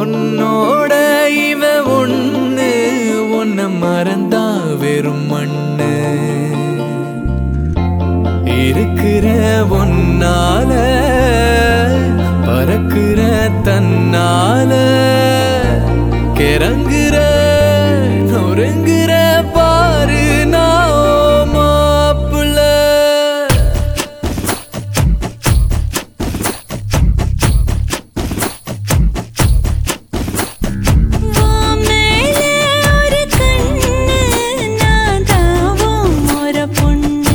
உன்னோட இவ ஒண்ணு உன்னை மறந்தா வெறும் மண்ணு இருக்கிற ஒன்னால பறக்கிற தன்னால கிறங்குற நொறுங்குற பாரு நான் மாப்பிள்ள உன் மேலே ஒரு கண்ணு நான் தாவும் ஒரு பொண்ணு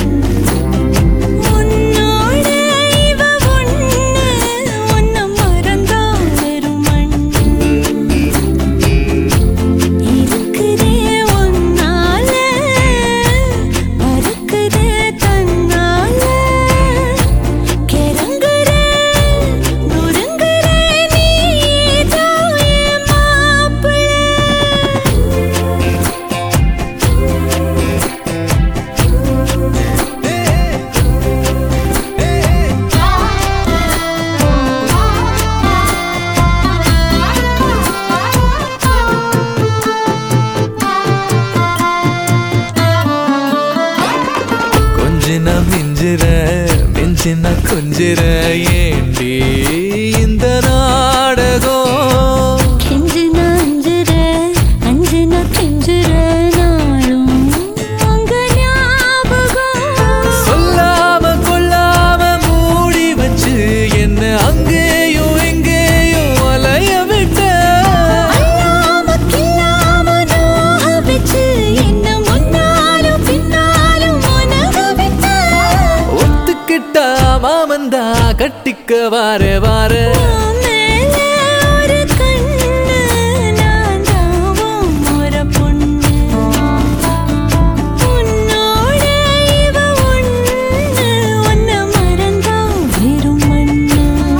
உன்னோட இவ ஒண்ணு உன்னை மறந்தா வெறும் மண்ணு இருக்குதே உன்னால மறுக்குதே தன்னால கிறங்குற நொறுங்குற நீதான் என் மாப்பிள்ளை கொஞ்சின மிஞ்சிற மிஞ்சின கொஞ்சிற ஏண்டி இந்த நாடகம் கெஞ்சின அஞ்சுற அஞ்சின கெஞ்சுற நாளும் உங்க ஞாபகம் சொல்லாம கொள்ளாம மூடி வச்சு என்ன அங்கேயும் எங்கேயும் அலைய விட்ட அல்லாம கில்லாம நோக வச்சு என்ன முன்னாலும் பின்னாலும் உனக விட்ட ஒத்துக்கிட்டா மாமந்தா கட்டிக்க வார வார உன் மேலே ஒரு கண்ணு நான் தாவும் ஒரு பொண்ணு உன்னோட இவ ஒண்ணு உன்னை மறந்தா வெறும் மண்ணு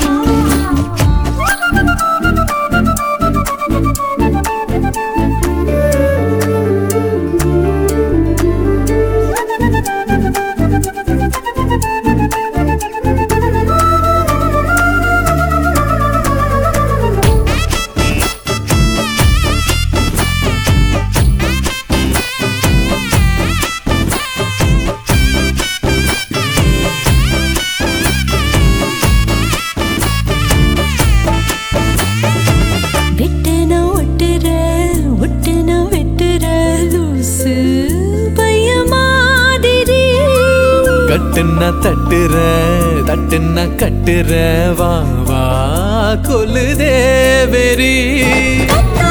விட்டுன ஒட்டுற ஒட்டுன வெட்டுற லூசு பைய மாதிரி கட்டுன்னா தட்டுற தட்டுன்னா கட்டுற வா வா கொல்லுதே வெறி கத்த